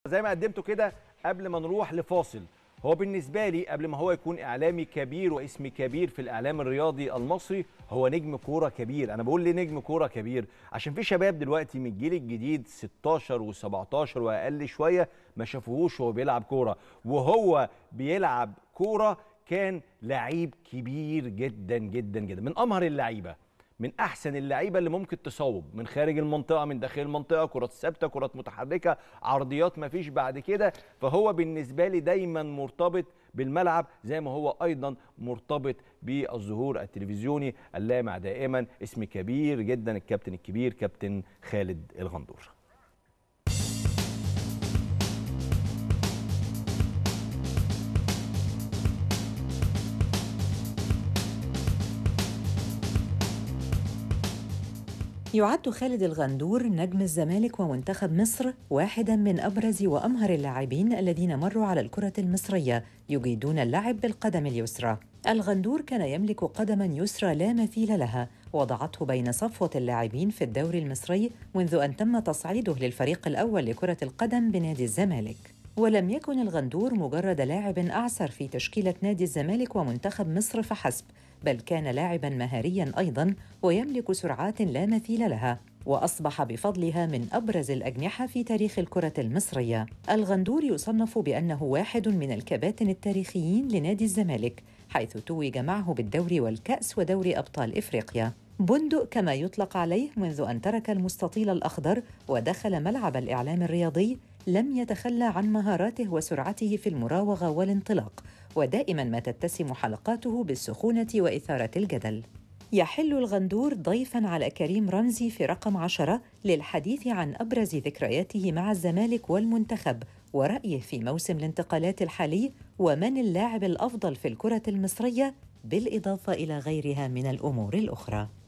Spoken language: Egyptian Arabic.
زي ما قدمته كده قبل ما نروح لفاصل هو بالنسبه لي قبل ما هو يكون اعلامي كبير واسم كبير في الاعلام الرياضي المصري هو نجم كوره كبير انا بقول ليه نجم كوره كبير عشان في شباب دلوقتي من الجيل الجديد 16 و17 واقل شويه ما شافوهوش وهو بيلعب كوره وهو بيلعب كوره كان لعيب كبير جدا جدا جدا من امهر اللعيبه من احسن اللعيبه اللي ممكن تصوب من خارج المنطقه من داخل المنطقه كرات ثابته كرات متحركه عرضيات ما فيش بعد كده فهو بالنسبه لي دايما مرتبط بالملعب زي ما هو ايضا مرتبط بالظهور التلفزيوني اللامع دائما اسم كبير جدا الكابتن الكبير كابتن خالد الغندور يعد خالد الغندور نجم الزمالك ومنتخب مصر واحدا من ابرز وامهر اللاعبين الذين مروا على الكره المصريه يجيدون اللعب بالقدم اليسرى. الغندور كان يملك قدما يسرى لا مثيل لها وضعته بين صفوه اللاعبين في الدوري المصري منذ ان تم تصعيده للفريق الاول لكره القدم بنادي الزمالك. ولم يكن الغندور مجرد لاعب اعسر في تشكيله نادي الزمالك ومنتخب مصر فحسب بل كان لاعبا مهاريا ايضا ويملك سرعات لا مثيل لها واصبح بفضلها من ابرز الاجنحه في تاريخ الكره المصريه الغندور يصنف بانه واحد من الكباتن التاريخيين لنادي الزمالك حيث توج معه بالدوري والكاس ودوري ابطال افريقيا بندق كما يطلق عليه منذ ان ترك المستطيل الاخضر ودخل ملعب الاعلام الرياضي لم يتخلى عن مهاراته وسرعته في المراوغه والانطلاق ودائما ما تتسم حلقاته بالسخونه واثاره الجدل يحل الغندور ضيفا على كريم رمزي في رقم عشرة للحديث عن أبرز ذكرياته مع الزمالك والمنتخب ورأيه في موسم الانتقالات الحالي ومن اللاعب الأفضل في الكرة المصرية بالإضافة إلى غيرها من الأمور الأخرى